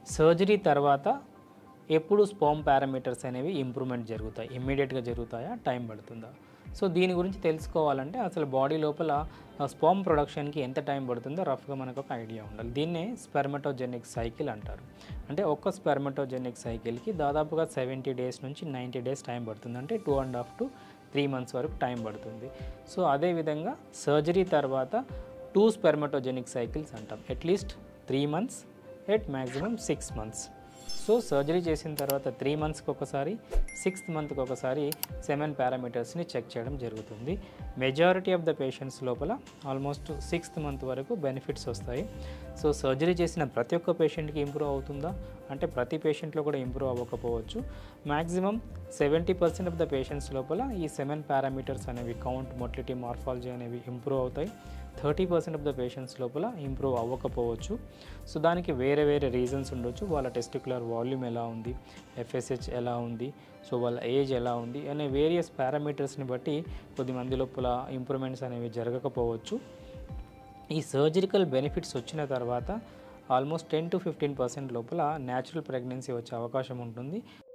surgery తర్వాత ఎప్పుడు spam parameters అనేవి ఇంప్రూవ్మెంట్ జరుగుతాయి ఇమ్మీడియట్గా జరుగుతాయా టైం పడుతుందా సో దీని గురించి తెలుసుకోవాలంటే అసలు బాడీ లోపల స్పామ్ ప్రొడక్షన్కి ఎంత టైం పడుతుందో రఫ్గా మనకు ఒక ఐడియా ఉండాలి దీన్నే స్పెర్మటోజెనిక్ సైకిల్ అంటారు అంటే ఒక్క స్పెర్మటోజెనిక్ సైకిల్కి దాదాపుగా సెవెంటీ డేస్ నుంచి నైంటీ డేస్ టైం పడుతుంది అంటే two and half to three months వరకు టైం పడుతుంది సో అదేవిధంగా సర్జరీ తర్వాత టూ స్పెర్మటోజెనిక్ సైకిల్స్ అంటాం at least three months at maximum six months so surgery చేసిన తర్వాత త్రీ మంత్స్కి ఒకసారి సిక్స్త్ మంత్కి ఒకసారి సెవెన్ పారామీటర్స్ని చెక్ చేయడం జరుగుతుంది మెజారిటీ ఆఫ్ ద పేషెంట్స్ లోపల ఆల్మోస్ట్ సిక్స్త్ మంత్ వరకు బెనిఫిట్స్ వస్తాయి సో సర్జరీ చేసిన ప్రతి ఒక్క పేషెంట్కి ఇంప్రూవ్ అవుతుందా అంటే ప్రతి పేషెంట్లో కూడా ఇంప్రూవ్ అవ్వకపోవచ్చు maximum seventy percent of the patients లోపల ఈ సెవెన్ పారామీటర్స్ అనేవి కౌంట్ మొటిలిటీ మార్ఫాలజీ అనేవి ఇంప్రూవ్ అవుతాయి thirty percent of the patients లోపల ఇంప్రూవ్ అవ్వకపోవచ్చు సో దానికి వేరే వేరే రీజన్స్ ఉండొచ్చు వాళ్ళ టెస్టికులర్ వాల్యూమ్ ఎలా ఉంది ఎఫ్ఎస్హెచ్ ఎలా ఉంది సో వాళ్ళ ఏజ్ ఎలా ఉంది అనే వేరియస్ పారామీటర్స్ని బట్టి కొద్దిమంది లోపల ఇంప్రూవ్మెంట్స్ అనేవి జరగకపోవచ్చు ఈ సర్జరికల్ బెనిఫిట్స్ వచ్చిన తర్వాత almost ten to fifteen percent లోపల న్యాచురల్ ప్రెగ్నెన్సీ వచ్చే అవకాశం ఉంటుంది